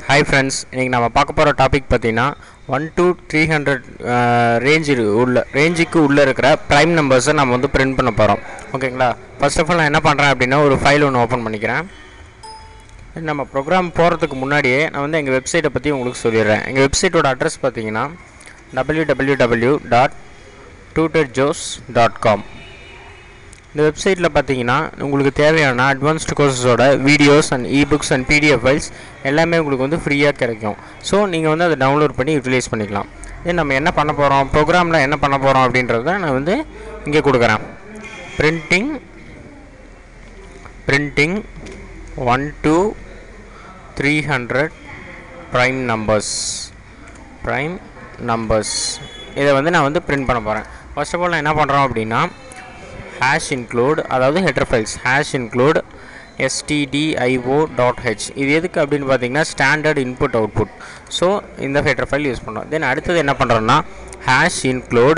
hi friends இன்றைக்கி நம்ம பார்க்க போகிற டாபிக் பார்த்தீங்கன்னா one to three hundred range உள்ள ரேஞ்சுக்கு உள்ளே இருக்கிற ப்ரைம் நம்பர்ஸை நம்ம வந்து பிரிண்ட் பண்ண போகிறோம் ஓகேங்களா ஃபர்ஸ்ட் ஆஃப் ஆல் நான் என்ன பண்ணுறேன் அப்படின்னா ஒரு ஃபைல் ஒன்று ஓப்பன் பண்ணிக்கிறேன் நம்ம ப்ரோக்ராம் போகிறதுக்கு முன்னாடியே நான் வந்து எங்கள் வெப்சைட்டை பற்றி உங்களுக்கு சொல்லிடுறேன் எங்கள் வெப்சைட்டோட அட்ரஸ் பார்த்தீங்கன்னா www.tutorjos.com dot tutor Jos dot com இந்த வெப்சைட்டில் பார்த்தீங்கன்னா உங்களுக்கு தேவையான அட்வான்ஸ்டு கோர்சஸோட videos and ebooks and PDF files எல்லாமே உங்களுக்கு வந்து ஃப்ரீயாக கிடைக்கும் ஸோ நீங்கள் வந்து அதை டவுன்லோட் பண்ணி யூட்டிலைஸ் பண்ணிக்கலாம் இது நம்ம என்ன பண்ண போகிறோம் ப்ரோக்ராமில் என்ன பண்ண போகிறோம் அப்படின்றத நான் வந்து இங்கே கொடுக்குறேன் printing printing one to three hundred prime numbers prime numbers இதை வந்து நான் வந்து பிரிண்ட் பண்ண போகிறேன் ஃபர்ஸ்ட் ஆஃப் ஆல் நான் என்ன பண்ணுறோம் அப்படின்னா ஹேஷ் இன்க்ளூட் அதாவது header files hash include stdio dot h இது எதுக்கு அப்படின்னு பார்த்தீங்கன்னா ஸ்டாண்டர்ட் இன்புட் அவுட்புட் ஸோ இந்த ஹெட்டர் ஃபைல் யூஸ் பண்ணுறோம் தென் அடுத்தது என்ன பண்ணுறோன்னா hash include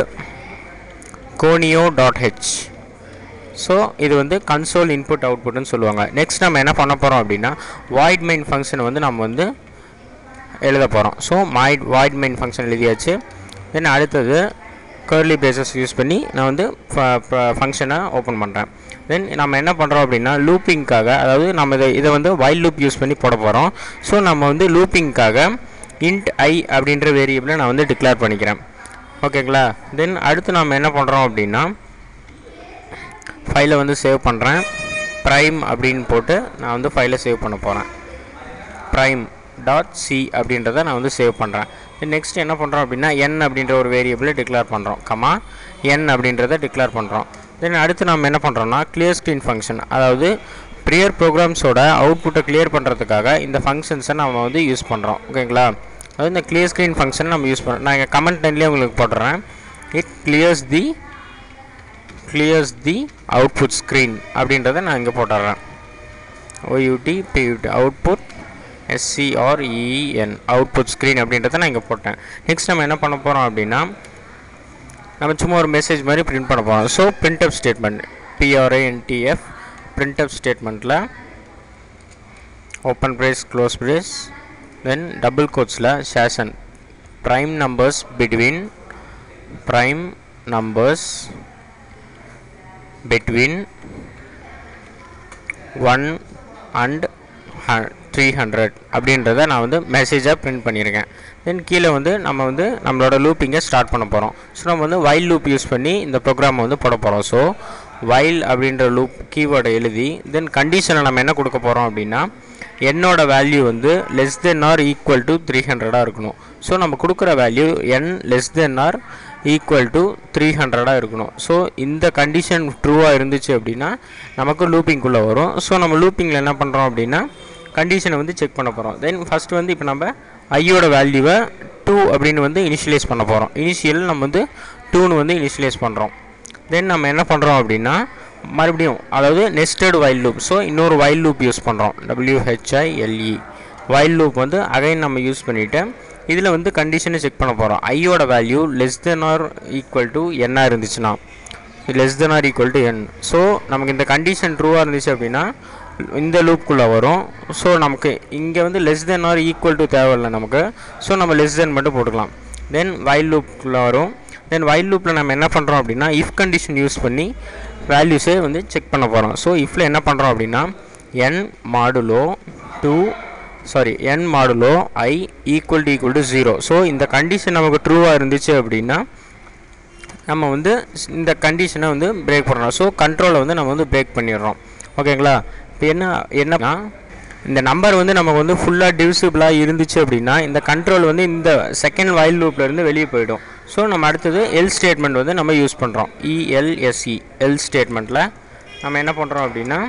conio dot h so இது வந்து கன்சோல் இன்புட் அவுட்புட்னு சொல்லுவாங்க நெக்ஸ்ட் நம்ம என்ன பண்ண போகிறோம் அப்படின்னா வாய்ட் மெயின் ஃபங்க்ஷன் வந்து நம்ம வந்து எழுத போகிறோம் so my void main function எழுதியாச்சு தென் அடுத்தது கர்லி பேசஸ் யூஸ் பண்ணி நான் வந்து ஃபங்க்ஷனை ஓப்பன் பண்ணுறேன் தென் நம்ம என்ன பண்ணுறோம் அப்படின்னா லூப்பிங்க்காக அதாவது நம்ம இதை இதை வந்து வைல் லூப் யூஸ் பண்ணி போட போகிறோம் ஸோ நம்ம வந்து லூப்பிங்க்காக இன்ட் ஐ அப்படின்ற வேரியபிளை நான் வந்து டிக்ளேர் பண்ணிக்கிறேன் ஓகேங்களா தென் அடுத்து நம்ம என்ன பண்ணுறோம் அப்படின்னா ஃபைலை வந்து சேவ் பண்ணுறேன் ப்ரைம் அப்படின்னு போட்டு நான் வந்து ஃபைலை சேவ் பண்ண போகிறேன் ப்ரைம் டாட் சி அப்படின்றத நான் வந்து சேவ் பண்ணுறேன் நெக்ஸ்ட் என்ன பண்ணுறோம் அப்படின்னா என் அப்படின்ற ஒரு வேரியபிளை டிக்ளேர் பண்ணுறோம் கமா என் அப்படின்றத டிக்ளேர் பண்ணுறோம் தென் அடுத்து நம்ம என்ன பண்ணுறோம்னா கிளியர் ஸ்க்ரீன் ஃபங்க்ஷன் அதாவது ப்ரியர் ப்ரோக்ராம்ஸோட அவுட்புட்டை கிளியர் பண்ணுறதுக்காக இந்த ஃபங்க்ஷன்ஸை நம்ம வந்து யூஸ் பண்ணுறோம் ஓகேங்களா அதாவது இந்த கிளியர் ஸ்க்ரீன் ஃபங்க்ஷன் நம்ம யூஸ் பண்ணுறோம் நான் இங்கே கமெண்ட் லைன்லேயே உங்களுக்கு போட்டுறேன் it clears the clears the output screen அப்படின்றத நான் இங்கே போட்டுறேன் OUT PUT output SCREN output screen அப்படின்றத நான் இங்கே போட்டேன் நெக்ஸ்ட் நம்ம என்ன பண்ண போகிறோம் அப்படின்னா நம்ம சும்மா ஒரு மெசேஜ் மாதிரி பிரிண்ட் பண்ண போகிறோம் so printf statement P R A N T F printf ஸ்டேட்மெண்ட்டில் open brace close brace then double கோட்ஸில் சேஷன் prime numbers between prime numbers between one and three hundred அப்படின்றத நான் வந்து மெசேஜாக பிரிண்ட் பண்ணியிருக்கேன் தென் கீழே வந்து நம்ம வந்து நம்மளோட லூப்பிங்கை ஸ்டார்ட் பண்ண போகிறோம் ஸோ நம்ம வந்து வைல் லூப் யூஸ் பண்ணி இந்த ப்ரோக்ராமை வந்து போட போகிறோம் ஸோ வைல் அப்படின்ற லூப் கீவேர்டை எழுதி தென் கண்டிஷனை நம்ம என்ன கொடுக்க போகிறோம் அப்படின்னா என்னோட வேல்யூ வந்து less than or equal to three ஹண்ட்ரடாக இருக்கணும் ஸோ நம்ம கொடுக்குற value n less than or equal to three ஹண்ட்ரடாக இருக்கணும் ஸோ இந்த கண்டிஷன் ட்ரூவாக இருந்துச்சு அப்படின்னா நமக்கு லூப்பிங்குள்ளே வரும் ஸோ நம்ம லூப்பிங்கில் என்ன பண்ணுறோம் அப்படின்னா கண்டிஷனை வந்து செக் பண்ண போகிறோம் தென் ஃபஸ்ட்டு வந்து இப்போ நம்ம ஐயோட வேல்யூவை டூ அப்படின்னு வந்து இனிஷியலைஸ் பண்ண போகிறோம் இனிஷியல் நம்ம வந்து டூன்னு வந்து இனிஷியலைஸ் பண்ணுறோம் தென் நம்ம என்ன பண்ணுறோம் அப்படின்னா மறுபடியும் அதாவது நெஸ்டட் வைல் லூப் ஸோ இன்னொரு வைல் லூப் யூஸ் பண்ணுறோம் டபிள்யூஹெச்ஐஎல்இ வைல் லூப் வந்து அகைன் நம்ம யூஸ் பண்ணிவிட்டு இதில் வந்து கண்டிஷனை செக் பண்ண போகிறோம் ஐயோட value less than or equal to என்ன இருந்துச்சுன்னா less than or equal to n so நமக்கு இந்த கண்டிஷன் ட்ரூவாக இருந்துச்சு அப்படின்னா இந்த லூப்குள்ளே வரும் ஸோ நமக்கு இங்கே வந்து less than or equal to தேவையில்லை நமக்கு ஸோ நம்ம லெஸ் தென் மட்டும் போட்டுக்கலாம் தென் வைல் லூப்குள்ளே வரும் தென் வைல் லூப்பில் நம்ம என்ன பண்ணுறோம் அப்படின்னா இஃப் கண்டிஷன் யூஸ் பண்ணி வேல்யூஸே வந்து செக் பண்ண போகிறோம் ஸோ இஃப்பில் என்ன பண்ணுறோம் அப்படின்னா n modulo two sorry n modulo i equal to equal to zero so இந்த கண்டிஷன் நமக்கு ட்ரூவாக இருந்துச்சு அப்படின்னா நம்ம வந்து இந்த கண்டிஷனை வந்து பிரேக் பண்ணுறோம் ஸோ கண்ட்ரோலை வந்து நம்ம வந்து பிரேக் பண்ணிடுறோம் ஓகேங்களா இப்போ என்ன என்னன்னா இந்த நம்பர் வந்து நமக்கு வந்து ஃபுல்லாக டிவிசிபிளாக இருந்துச்சு அப்படின்னா இந்த கண்ட்ரோல் வந்து இந்த செகண்ட் வைல் லூப்லேருந்து வெளியே போயிடும் ஸோ நம்ம அடுத்தது எல் ஸ்டேட்மெண்ட் வந்து நம்ம யூஸ் பண்ணுறோம் இஎல்எஸ்இ எல் ஸ்டேட்மெண்ட்டில் நம்ம என்ன பண்ணுறோம் அப்படின்னா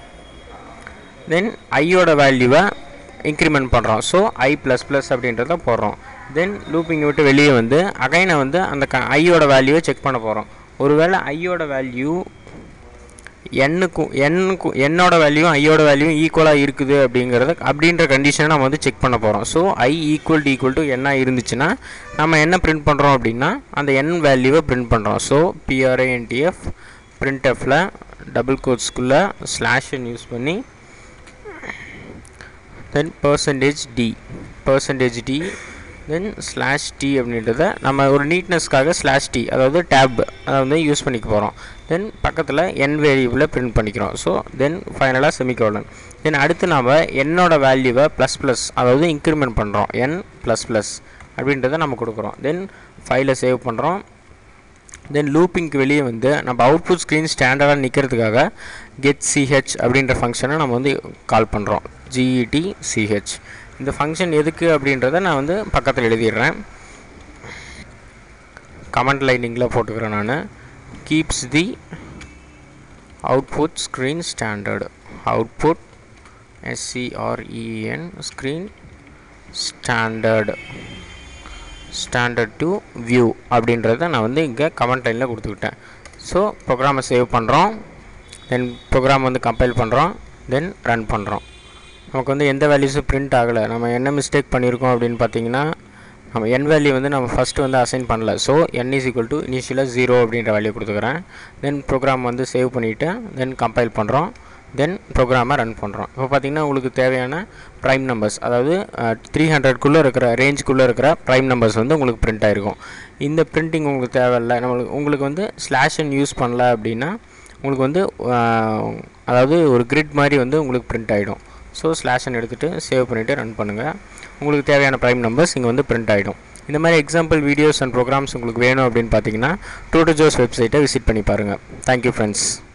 தென் ஐயோட வேல்யூவை இன்க்ரிமெண்ட் பண்ணுறோம் ஸோ ஐ ப்ளஸ் ப்ளஸ் அப்படின்றத போடுறோம் தென் லூப்பிங் விட்டு வெளியே வந்து அகைனை வந்து அந்த க ஐயோட வேல்யூவை செக் பண்ண போகிறோம் ஒருவேளை ஐயோட வேல்யூ எண்ணுக்கும் எண்ணுக்கும் என்னோட வேல்யூ ஐயோட வேல்யூ ஈக்குவலாக இருக்குது அப்படிங்கிறத அப்படின்ற கண்டிஷனை நம்ம வந்து செக் பண்ண போகிறோம் so i equal to equal to என்ன இருந்துச்சுன்னா நம்ம என்ன பிரிண்ட் பண்ணுறோம் அப்படின்னா அந்த என் வேல்யூவை பிரிண்ட் பண்ணுறோம் ஸோ பிஆர்ஐஎன்டிஎஃப் பிரிண்ட்எஃப்பில் டபுள் கோட்ஸ்குள்ளே ஸ்லாஷன் யூஸ் பண்ணி then percentage d percentage d then slash t அப்படின்றத நம்ம ஒரு நீட்னஸ்க்காக ஸ்லாஷ் டி அதாவது டேப் அதை வந்து யூஸ் பண்ணிக்க போகிறோம் தென் பக்கத்தில் என் வேரியபிளை பிரிண்ட் பண்ணிக்கிறோம் ஸோ தென் ஃபைனலாக செமிகோலன் தென் அடுத்து நாம் என்னோட வேல்யூவை ப்ளஸ் ப்ளஸ் அதாவது இன்க்ரிமெண்ட் பண்ணுறோம் என் ப்ளஸ் ப்ளஸ் அப்படின்றத நம்ம கொடுக்குறோம் தென் ஃபைலை சேவ் பண்ணுறோம் தென் லூப்பிங்க்கு வெளியே வந்து நம்ம அவுட்புட் ஸ்க்ரீன் ஸ்டாண்டர்டாக நிற்கிறதுக்காக கெட் சிஹெச் அப்படின்ற ஃபங்க்ஷனை நம்ம வந்து கால் பண்ணுறோம் ஜிஇடி சிஹெச் இந்த ஃபங்க்ஷன் எதுக்கு அப்படின்றத நான் வந்து பக்கத்தில் எழுதிடுறேன் கமெண்ட் லைனிங்கில் போட்டுக்கிறேன் நான் keeps the output screen standard output S C R E N screen standard standard to view அப்படின்றத நான் வந்து இங்கே கமெண்ட் லைனில் கொடுத்துக்கிட்டேன் ஸோ ப்ரோக்ராமை சேவ் பண்ணுறோம் தென் ப்ரோக்ராம் வந்து கம்பைல் பண்ணுறோம் தென் ரன் பண்ணுறோம் நமக்கு வந்து எந்த வேல்யூஸும் பிரிண்ட் ஆகலை நம்ம என்ன மிஸ்டேக் பண்ணியிருக்கோம் அப்படின்னு பார்த்தீங்கன்னா நம்ம என் வேல்யூ வந்து நம்ம ஃபஸ்ட்டு வந்து அசைன் பண்ணல so n is equal to இனிஷியலாக ஜீரோ அப்படின்ற வேல்யூ கொடுத்துக்கிறேன் தென் ப்ரோக்ராம் வந்து சேவ் பண்ணிவிட்டு தென் கம்பைல் பண்ணுறோம் தென் ப்ரோக்ராமை ரன் பண்ணுறோம் இப்போ பார்த்தீங்கன்னா உங்களுக்கு தேவையான ப்ரைம் நம்பர்ஸ் அதாவது த்ரீ ஹண்ட்ரட்குள்ளே இருக்கிற ரேஞ்சுக்குள்ளே இருக்கிற ப்ரைம் நம்பர்ஸ் வந்து உங்களுக்கு பிரிண்ட் ஆகிருக்கும் இந்த பிரிண்டிங் உங்களுக்கு தேவையில்லை நம்மளுக்கு உங்களுக்கு வந்து ஸ்லாஷன் யூஸ் பண்ணல அப்படின்னா உங்களுக்கு வந்து அதாவது ஒரு கிரிட் மாதிரி வந்து உங்களுக்கு பிரிண்ட் ஆகிடும் ஸோ ஸ்லாஷன் எடுத்துகிட்டு சேவ் பண்ணிவிட்டு ரன் பண்ணுங்கள் உங்களுக்கு தேவையான ப்ரைம் நம்பர்ஸ் இங்கே வந்து பிரிண்ட் ஆகிடும் இந்த மாதிரி எக்ஸாம்பிள் வீடியோஸ் அண்ட் ப்ரோக்ராம்ஸ் உங்களுக்கு வேணும் அப்படின்னு பார்த்தீங்கன்னா டூ டு ஜோஸ் வெப்சைட்டை விசிட் பண்ணி பாருங்கள் தேங்க்யூ ஃப்ரெண்ட்ஸ்